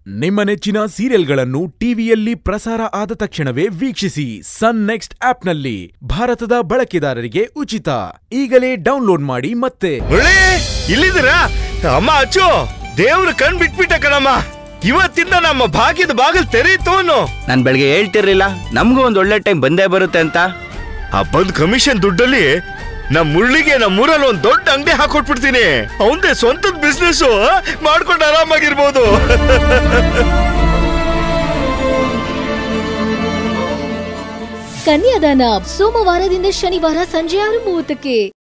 ನಿಮ್ಮ ನೆಚ್ಚಿನ ಸೀರಿಯಲ್ಗಳನ್ನು ಟಿವಿಯಲ್ಲಿ ಪ್ರಸಾರ ಆದ ತಕ್ಷಣವೇ ವೀಕ್ಷಿಸಿ ಸನ್ ನೆಕ್ಸ್ಟ್ ಆಪ್ನಲ್ಲಿ ಭಾರತದ ಬಳಕೆದಾರರಿಗೆ ಉಚಿತ ಈಗಲೇ ಡೌನ್ಲೋಡ್ ಮಾಡಿ ಮತ್ತೆ ಒಳ್ಳೆ ಇಲ್ಲಿದ್ದೀರಾ ಅಮ್ಮ ಅಚ್ಚು ದೇವ್ರ ಕಣ್ ಬಿಟ್ಬಿಟ್ಟ ಕಣಮ್ಮ ಇವತ್ತಿಂದ ನಮ್ಮ ಭಾಗ್ಯದ ಬಾಗಿಲು ತೆರೀತು ಅನ್ನೋ ನಾನ್ ಬೆಳಗ್ಗೆ ಹೇಳ್ತಿರ್ಲಿಲ್ಲ ನಮಗೂ ಒಂದ್ ಒಳ್ಳೆ ಟೈಮ್ ಬಂದೇ ಬರುತ್ತೆ ಅಂತ ಹಬ್ಬದ ಕಮಿಷನ್ ದುಡ್ಡಲ್ಲಿ ನಮ್ ಮುರಳಿಗೆ ನಮ್ಮ ಊರಲ್ಲಿ ಒಂದ್ ದೊಡ್ಡ ಅಂಗಡಿ ಹಾಕೊಟ್ಬಿಡ್ತೀನಿ ಅವಂದೇ ಸ್ವಂತದ ಬಿಸ್ನೆಸ್ ಮಾಡ್ಕೊಂಡು ಆರಾಮಾಗಿರ್ಬೋದು ಕನ್ಯಾದಾನ ಸೋಮವಾರದಿಂದ ಶನಿವಾರ ಸಂಜೆ ಆರು ಮೂವತ್ತಕ್ಕೆ